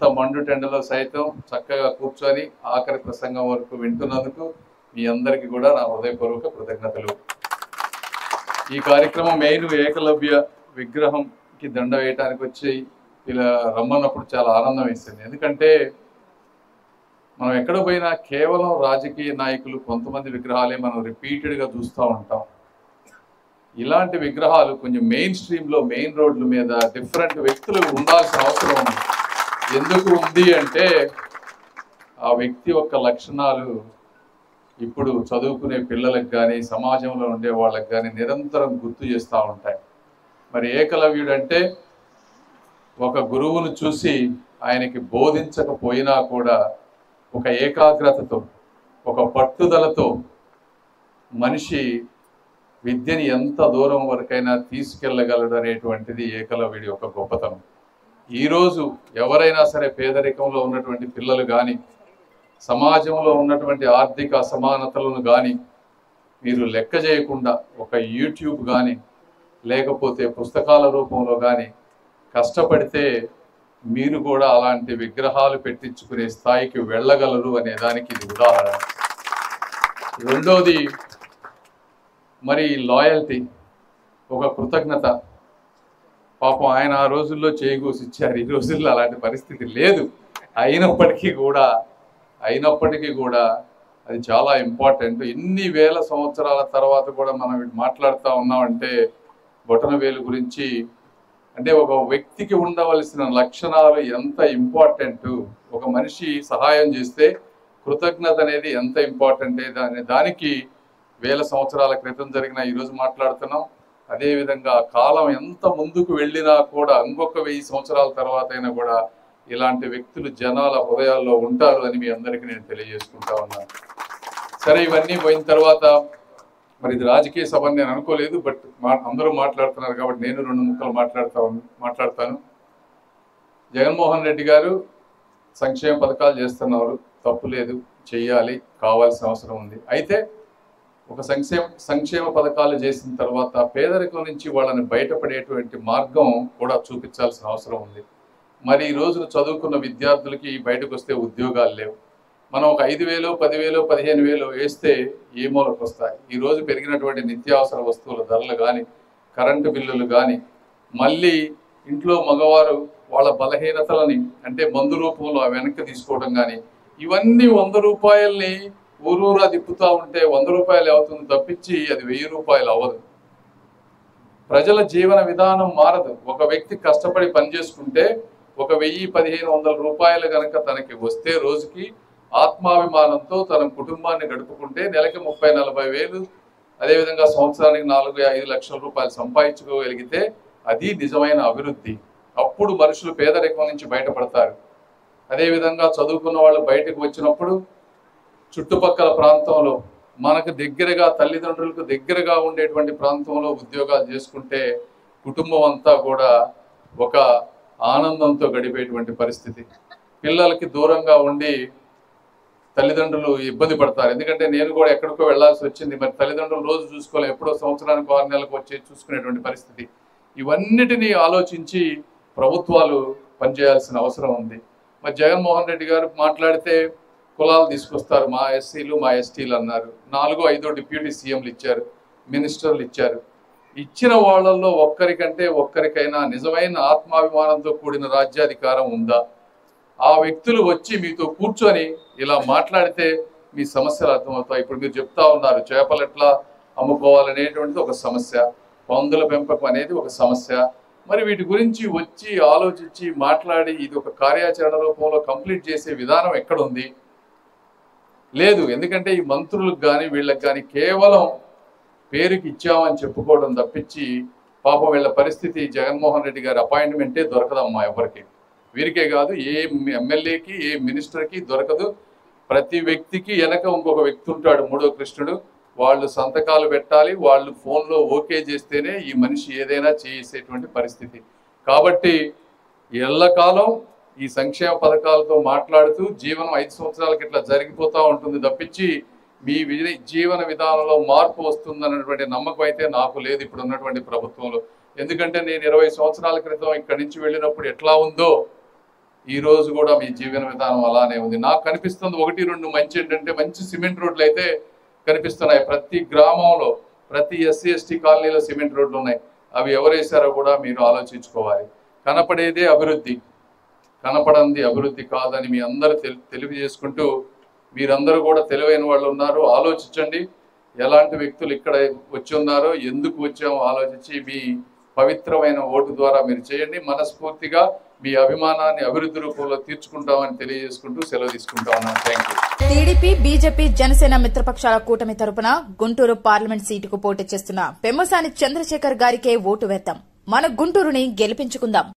మండుటెండలో సైతం చక్కగా కూర్చొని ఆఖరి ప్రసంగం వరకు వింటున్నందుకు మీ అందరికీ కూడా నా హృదయపూర్వక కృతజ్ఞతలు ఈ కార్యక్రమం మెయిన్ ఏకలవ్య విగ్రహంకి దండ వేయటానికి వచ్చి ఇలా రమ్మన్నప్పుడు చాలా ఆనందం వేసింది ఎందుకంటే మనం ఎక్కడ పోయినా కేవలం రాజకీయ నాయకులు కొంతమంది విగ్రహాలే మనం రిపీటెడ్గా చూస్తూ ఉంటాం ఇలాంటి విగ్రహాలు కొంచెం మెయిన్ స్ట్రీమ్లో మెయిన్ రోడ్ల మీద డిఫరెంట్ వ్యక్తులు ఉండాల్సిన అవసరం ఉంది ఎందుకు ఉంది అంటే ఆ వ్యక్తి యొక్క లక్షణాలు ఇప్పుడు చదువుకునే పిల్లలకు కానీ సమాజంలో ఉండే వాళ్ళకి కానీ నిరంతరం గుర్తు చేస్తూ ఉంటాయి మరి ఏకలవ్యుడు అంటే ఒక గురువును చూసి ఆయనకి బోధించకపోయినా కూడా ఒక ఏకాగ్రతతో ఒక పట్టుదలతో మనిషి విద్యని ఎంత దూరం వరకైనా తీసుకెళ్ళగలడు అనేటువంటిది ఏకలవ్యుడి యొక్క గొప్పతనం ఈరోజు ఎవరైనా సరే పేదరికంలో ఉన్నటువంటి పిల్లలు కానీ సమాజంలో ఉన్నటువంటి ఆర్థిక అసమానతలను కానీ మీరు లెక్క చేయకుండా ఒక యూట్యూబ్ కానీ లేకపోతే పుస్తకాల రూపంలో కానీ కష్టపడితే మీరు కూడా అలాంటి విగ్రహాలు పెట్టించుకునే స్థాయికి వెళ్ళగలరు అనే దానికి ఇది ఉదాహరణ రెండోది మరి లాయల్టీ ఒక కృతజ్ఞత పాపం ఆయన ఆ రోజుల్లో చేకూసిచ్చారు ఈ రోజుల్లో అలాంటి పరిస్థితి లేదు అయినప్పటికీ కూడా అయినప్పటికీ కూడా అది చాలా ఇంపార్టెంట్ ఎన్ని వేల సంవత్సరాల తర్వాత కూడా మనం ఇటు మాట్లాడుతూ ఉన్నామంటే బొటనవేలు గురించి అంటే ఒక వ్యక్తికి ఉండవలసిన లక్షణాలు ఎంత ఇంపార్టెంట్ ఒక మనిషి సహాయం చేస్తే కృతజ్ఞత అనేది ఎంత ఇంపార్టెంట్ దాని దానికి వేల సంవత్సరాల క్రితం జరిగిన ఈరోజు మాట్లాడుతున్నాం అదేవిధంగా కాలం ఎంత ముందుకు వెళ్ళినా కూడా ఇంకొక వెయ్యి సంవత్సరాల తర్వాత అయినా కూడా ఇలాంటి వ్యక్తులు జనాల హృదయాల్లో ఉంటారు అని మీ అందరికీ నేను తెలియజేసుకుంటా ఉన్నాను సరే ఇవన్నీ పోయిన తర్వాత మరి ఇది రాజకీయ సభ అని నేను అనుకోలేదు బట్ మా అందరూ మాట్లాడుతున్నారు కాబట్టి నేను రెండు ముక్కలు మాట్లాడుతా ఉన్- మాట్లాడతాను జగన్మోహన్ రెడ్డి గారు సంక్షేమ పథకాలు చేస్తున్నారు తప్పు లేదు చెయ్యాలి కావాల్సిన అవసరం ఉంది అయితే ఒక సంక్షేమ సంక్షేమ పథకాలు చేసిన తర్వాత పేదరికం నుంచి వాళ్ళని బయటపడేటువంటి మార్గం కూడా చూపించాల్సిన అవసరం ఉంది మరి ఈ రోజున చదువుకున్న విద్యార్థులకి బయటకు వస్తే ఉద్యోగాలు లేవు మనం ఒక ఐదు వేలు పదివేలు పదిహేను వేలు వేస్తే ఏ మూలకు వస్తాయి ఈ రోజు పెరిగినటువంటి నిత్యావసర వస్తువుల ధరలు కానీ కరెంటు బిల్లులు కానీ మళ్ళీ ఇంట్లో మగవారు వాళ్ళ బలహీనతలని అంటే మందు రూపంలో వెనక్కి తీసుకోవడం కానీ ఇవన్నీ వంద రూపాయల్ని ఊరూరా తిప్పుతా ఉంటే వంద రూపాయలు అవుతుంది తప్పించి అది వెయ్యి రూపాయలు అవ్వదు ప్రజల జీవన విధానం మారదు ఒక వ్యక్తి కష్టపడి పనిచేసుకుంటే ఒక వెయ్యి పదిహేను వందల రూపాయలు కనుక తనకి వస్తే రోజుకి ఆత్మాభిమానంతో తన కుటుంబాన్ని గడుపుకుంటే నెలకి ముప్పై నలభై వేలు అదేవిధంగా సంవత్సరానికి నాలుగు ఐదు లక్షల రూపాయలు సంపాదించుకోగలిగితే అది నిజమైన అభివృద్ధి అప్పుడు మనుషులు పేదరికం నుంచి బయటపడతారు అదేవిధంగా చదువుకున్న వాళ్ళు బయటకు వచ్చినప్పుడు చుట్టుపక్కల ప్రాంతంలో మనకు దగ్గరగా తల్లిదండ్రులకు దగ్గరగా ఉండేటువంటి ప్రాంతంలో ఉద్యోగాలు చేసుకుంటే కుటుంబం అంతా కూడా ఒక ఆనందంతో గడిపేటువంటి పరిస్థితి పిల్లలకి దూరంగా ఉండి తల్లిదండ్రులు ఇబ్బంది పడతారు ఎందుకంటే నేను కూడా ఎక్కడికో వెళ్ళాల్సి వచ్చింది మరి తల్లిదండ్రులు రోజు చూసుకోవాలి ఎప్పుడో సంవత్సరానికి ఆరు నెలలకు వచ్చి చూసుకునేటువంటి పరిస్థితి ఇవన్నిటినీ ఆలోచించి ప్రభుత్వాలు పనిచేయాల్సిన అవసరం ఉంది మరి జగన్మోహన్ రెడ్డి గారు మాట్లాడితే కులాలు తీసుకొస్తారు మా ఎస్సీలు మా ఎస్టీలు అన్నారు నాలుగో ఐదో డిప్యూటీ సీఎంలు ఇచ్చారు మినిస్టర్లు ఇచ్చారు ఇచ్చిన వాళ్ళల్లో ఒక్కరికంటే ఒక్కరికైనా నిజమైన ఆత్మాభిమానంతో కూడిన రాజ్యాధికారం ఉందా ఆ వ్యక్తులు వచ్చి మీతో కూర్చొని ఇలా మాట్లాడితే మీ సమస్యలు అర్థమవుతాయి ఇప్పుడు మీరు చెప్తా ఉన్నారు చేపలు ఎట్లా అమ్ముకోవాలనేటువంటిది ఒక సమస్య పందుల పెంపకం అనేది ఒక సమస్య మరి వీటి గురించి వచ్చి ఆలోచించి మాట్లాడి ఇది ఒక కార్యాచరణ రూపంలో కంప్లీట్ చేసే విధానం ఎక్కడ ఉంది లేదు ఎందుకంటే ఈ మంత్రులకు కానీ వీళ్ళకి కానీ కేవలం పేరుకి ఇచ్చామని చెప్పుకోవడం తప్పించి పాపం వీళ్ళ పరిస్థితి జగన్మోహన్ రెడ్డి గారి అపాయింట్మెంటే దొరకదమ్మా ఎవరికి వీరికే కాదు ఏ ఎమ్మెల్యేకి ఏ మినిస్టర్కి దొరకదు ప్రతి వ్యక్తికి వెనక ఇంకొక వ్యక్తి ఉంటాడు మూడో కృష్ణుడు వాళ్ళు సంతకాలు పెట్టాలి వాళ్ళు ఫోన్లో ఓకే చేస్తేనే ఈ మనిషి ఏదైనా చేసేటువంటి పరిస్థితి కాబట్టి ఎల్లకాలం ఈ సంక్షేమ పథకాలతో మాట్లాడుతూ జీవనం ఐదు సంవత్సరాలకి ఇట్లా జరిగిపోతూ ఉంటుంది తప్పించి మీ వి- జీవన విధానంలో మార్పు వస్తుందన్నటువంటి నమ్మకం అయితే నాకు లేదు ఇప్పుడు ఉన్నటువంటి ప్రభుత్వంలో ఎందుకంటే నేను ఇరవై సంవత్సరాల క్రితం ఇక్కడి నుంచి వెళ్ళినప్పుడు ఎట్లా ఉందో ఈ రోజు కూడా మీ జీవన విధానం అలానే ఉంది నాకు కనిపిస్తుంది ఒకటి రెండు మంచి ఏంటంటే మంచి సిమెంట్ రోడ్లు అయితే కనిపిస్తున్నాయి ప్రతి గ్రామంలో ప్రతి ఎస్సీ ఎస్టీ కాలనీలో సిమెంట్ రోడ్లు ఉన్నాయి అవి ఎవరు వేశారో కూడా మీరు ఆలోచించుకోవాలి కనపడేదే అభివృద్ధి కనపడంది అభివృద్ధి కాదని మీ అందరూ తెలి తెలియజేసుకుంటూ మీరందరూ కూడా తెలివైన వాళ్ళు ఉన్నారు ఆలోచించండి ఎలాంటి వ్యక్తులు ఇక్కడ వచ్చి ఉన్నారో ఎందుకు వచ్చామో ఆలోచించి మీ పవిత్రమైన ఓటు ద్వారా మీరు చేయండి మనస్ఫూర్తిగా మీ అభిమానాన్ని అభివృద్ధి రూపంలో తీర్చుకుంటామని తెలియజేసుకుంటూ సెలవు తీసుకుంటా ఉన్నాను thank you TDP BJP Janasena మిత్రపక్షాల కూటమి తరపున గుంటూరు పార్లమెంట్ సీటుకు పోటీ చేస్తున్న పెమ్మసాని చంద్రశేఖర్ గారికే ఓటు వేద్దాం మన గుంటూరుని గెలిపించుకుందాం